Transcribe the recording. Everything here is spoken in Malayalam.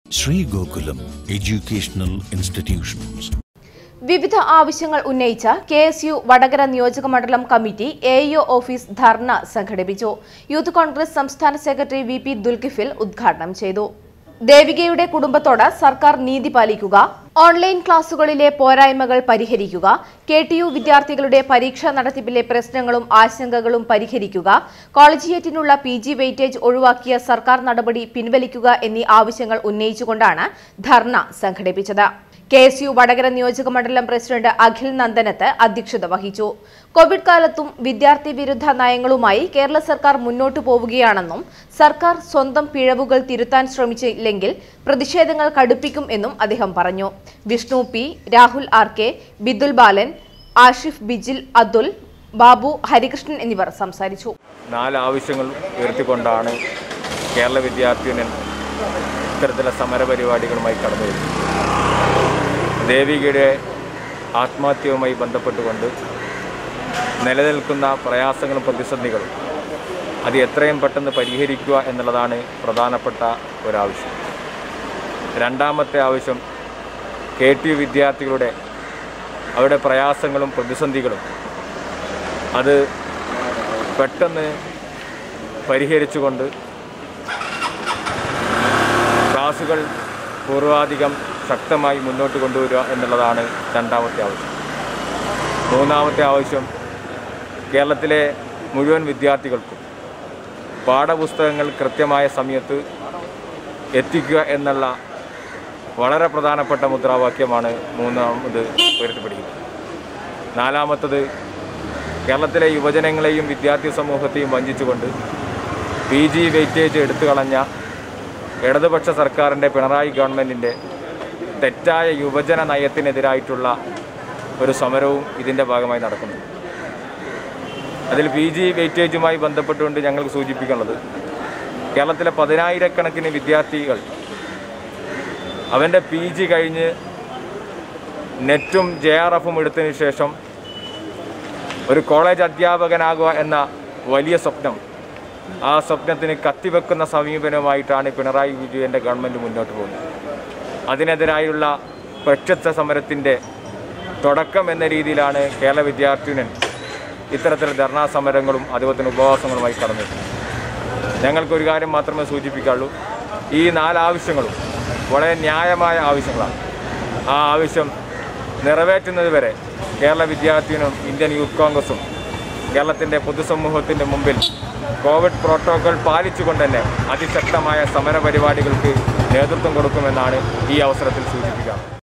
Sri Gokulam Educational Institutions. വിവിധ ആവശ്യങ്ങൾ ഉന്നയിച്ച കെ എസ് യു വടകര നിയോജക മണ്ഡലം committee A EO office dharna സംഘടിപ്പിച്ചു യൂത്ത് കോൺഗ്രസ് സംസ്ഥാന സെക്രട്ടറി വി പി ദുൽകിഫിൽ ഉദ്ഘാടനം ചെയ്തു ദേവികയുടെ കുടുംബത്തോട് സർക്കാർ നീതി പാലിക്കുക ഓൺലൈൻ ക്ലാസുകളിലെ പോരായ്മകൾ പരിഹരിക്കുക കെ ടി യു വിദ്യാർത്ഥികളുടെ പരീക്ഷാ നടത്തിപ്പിലെ പ്രശ്നങ്ങളും ആശങ്കകളും പരിഹരിക്കുക കോളേജിയേറ്റിനുള്ള പി ജി വെയിറ്റേജ് ഒഴിവാക്കിയ സർക്കാർ നടപടി പിൻവലിക്കുക എന്നീ ആവശ്യങ്ങൾ ഉന്നയിച്ചുകൊണ്ടാണ് ധർണ സംഘടിപ്പിച്ചത് കെ എസ് യു വടകര നിയോജക മണ്ഡലം പ്രസിഡന്റ് അഖിൽ നന്ദനത്ത് അധ്യക്ഷത വഹിച്ചു കോവിഡ് കാലത്തും വിദ്യാർത്ഥി വിരുദ്ധ നയങ്ങളുമായി കേരള സർക്കാർ മുന്നോട്ടു പോവുകയാണെന്നും സർക്കാർ സ്വന്തം പിഴവുകൾ തിരുത്താൻ ശ്രമിച്ചില്ലെങ്കിൽ പ്രതിഷേധങ്ങൾ കടുപ്പിക്കും എന്നും അദ്ദേഹം പറഞ്ഞു Vishnu P Rahul R K Bidul Balan Ashif Bijil Athul Babu Harikrishnan എന്നിവർ സംസാരിച്ചു നാല് ആവശ്യങ്ങൾ ഉയർത്തിക്കൊണ്ടാണ് കേരള വിദ്യാർത്ഥി യൂണിയൻ ഇത്തരത്തിലുള്ള സമരപരിപാടികളുമായി കടന്നു വരുന്നത് ദേവികയുടെ ആത്മഹത്യയുമായി ബന്ധപ്പെട്ടുകൊണ്ട് നിലനിൽക്കുന്ന പ്രയാസങ്ങളും പ്രതിസന്ധികളും അത് എത്രയും പെട്ടെന്ന് പരിഹരിക്കുക എന്നുള്ളതാണ് പ്രധാനപ്പെട്ട ഒരാവശ്യം രണ്ടാമത്തെ ആവശ്യം കെ ടി യു വിദ്യാർത്ഥികളുടെ അവരുടെ പ്രയാസങ്ങളും പ്രതിസന്ധികളും അത് പെട്ടെന്ന് പരിഹരിച്ചുകൊണ്ട് ക്ലാസുകൾ പൂർവാധികം ശക്തമായി മുന്നോട്ട് കൊണ്ടുവരിക എന്നുള്ളതാണ് രണ്ടാമത്തെ ആവശ്യം മൂന്നാമത്തെ ആവശ്യം കേരളത്തിലെ മുഴുവൻ വിദ്യാർത്ഥികൾക്കും പാഠപുസ്തകങ്ങൾ കൃത്യമായ സമയത്ത് എത്തിക്കുക എന്നുള്ള വളരെ പ്രധാനപ്പെട്ട മുദ്രാവാക്യമാണ് മൂന്നാമത് ഉയർത്തിപ്പിടിക്കുന്നത് നാലാമത്തത് കേരളത്തിലെ യുവജനങ്ങളെയും വിദ്യാർത്ഥി സമൂഹത്തെയും വഞ്ചിച്ചുകൊണ്ട് പി ജി വെയിറ്റേജ് എടുത്തു കളഞ്ഞ ഇടതുപക്ഷ സർക്കാരിൻ്റെ പിണറായി ഗവൺമെൻറ്റിൻ്റെ തെറ്റായ യുവജന നയത്തിനെതിരായിട്ടുള്ള ഒരു സമരവും ഇതിൻ്റെ ഭാഗമായി നടക്കുന്നു അതിൽ പി ജി വെയിറ്റേജുമായി ബന്ധപ്പെട്ടുകൊണ്ട് ഞങ്ങൾക്ക് സൂചിപ്പിക്കുന്നത് കേരളത്തിലെ പതിനായിരക്കണക്കിന് വിദ്യാർത്ഥികൾ അവൻ്റെ പി ജി കഴിഞ്ഞ് നെറ്റും ജെ ആർ എഫും എടുത്തതിന് ശേഷം ഒരു കോളേജ് അധ്യാപകനാകുക എന്ന വലിയ സ്വപ്നം ആ സ്വപ്നത്തിന് കത്തിവെക്കുന്ന സമീപനവുമായിട്ടാണ് പിണറായി വിജയൻ്റെ ഗവൺമെൻറ് മുന്നോട്ട് പോകുന്നത് അതിനെതിരായുള്ള പ്രക്ഷുബ്ധ സമരത്തിൻ്റെ തുടക്കം എന്ന രീതിയിലാണ് കേരള വിദ്യാർത്ഥി യൂണിയൻ ഇത്തരത്തിൽ ധർണാ സമരങ്ങളും അതുപോലെ തന്നെ ഉപവാസങ്ങളുമായി കടന്നത് ഞങ്ങൾക്കൊരു കാര്യം മാത്രമേ സൂചിപ്പിക്കാനുള്ളൂ ഈ നാല് ആവശ്യങ്ങളും വളരെ ന്യായമായ ആവശ്യങ്ങളാണ് ആ ആവശ്യം നിറവേറ്റുന്നത് വരെ കേരള വിദ്യാർത്ഥിയും ഇന്ത്യൻ യൂത്ത് കോൺഗ്രസും കേരളത്തിൻ്റെ പൊതുസമൂഹത്തിൻ്റെ മുമ്പിൽ കോവിഡ് പ്രോട്ടോകോൾ പാലിച്ചുകൊണ്ട് തന്നെ അതിശക്തമായ സമര പരിപാടികൾക്ക് നേതൃത്വം കൊടുക്കുമെന്നാണ് ഈ അവസരത്തിൽ സൂചിപ്പിക്കുക